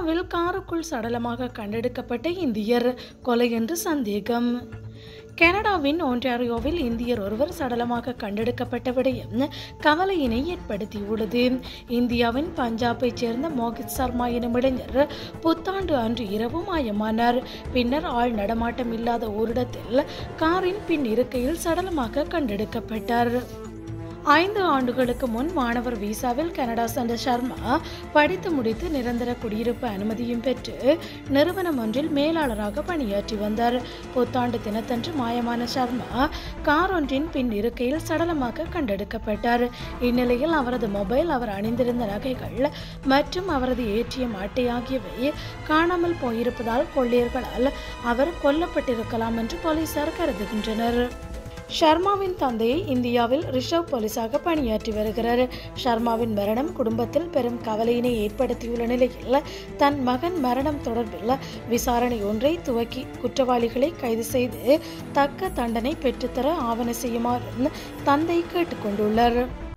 கனடாவில் காருக்குள் சடலமாக கண்டெடுக்கப்பட்ட இந்தியர் கொலை என்று சந்தேகம் கனடாவின் ஒன்டாரியோவில் இந்தியர் ஒருவர் சடலமாக கண்டெடுக்கப்பட்ட விடயம் கவலையினை ஏற்படுத்தியுள்ளது இந்தியாவின் பஞ்சாபைச் சேர்ந்த மோகித் சர்மா எனும் இளைஞர் புத்தாண்டு அன்று இரவு மாயமானார் பின்னர் ஆள் நடமாட்டம் இல்லாத ஓரிடத்தில் காரின் பின் இருக்கையில் சடலமாக கண்டெடுக்கப்பட்டார் ஐந்து ஆண்டுகளுக்கு முன் மாணவர் விசாவில் கனடா சென்ற சர்மா படித்து முடித்து நிரந்தர குடியிருப்பு அனுமதியும் பெற்று நிறுவனம் ஒன்றில் மேலாளராக பணியாற்றி வந்தார் புத்தாண்டு தினத்தன்று மாயமான சர்மா கார் ஒன்றின் பின் இருக்கையில் சடலமாக கண்டெடுக்கப்பட்டார் இந்நிலையில் அவரது மொபைல் அவர் அணிந்திருந்த நகைகள் மற்றும் அவரது ஏடிஎம் அட்டை ஆகியவை காணாமல் போயிருப்பதால் கொள்ளையர்களால் அவர் கொல்லப்பட்டிருக்கலாம் என்று போலீசார் கருதுகின்றனர் ஷர்மாவின் தந்தையை இந்தியாவில் ரிஷவ் போலீஸாக பணியாற்றி வருகிறார் ஷர்மாவின் மரணம் குடும்பத்தில் பெரும் கவலையினை ஏற்படுத்தியுள்ள நிலையில் தன் மகன் மரணம் தொடர்பில் விசாரணை ஒன்றை துவக்கி குற்றவாளிகளை கைது செய்து தக்க தண்டனை பெற்றுத்தர ஆவண செய்யுமாறு தந்தை கேட்டுக்கொண்டுள்ளார்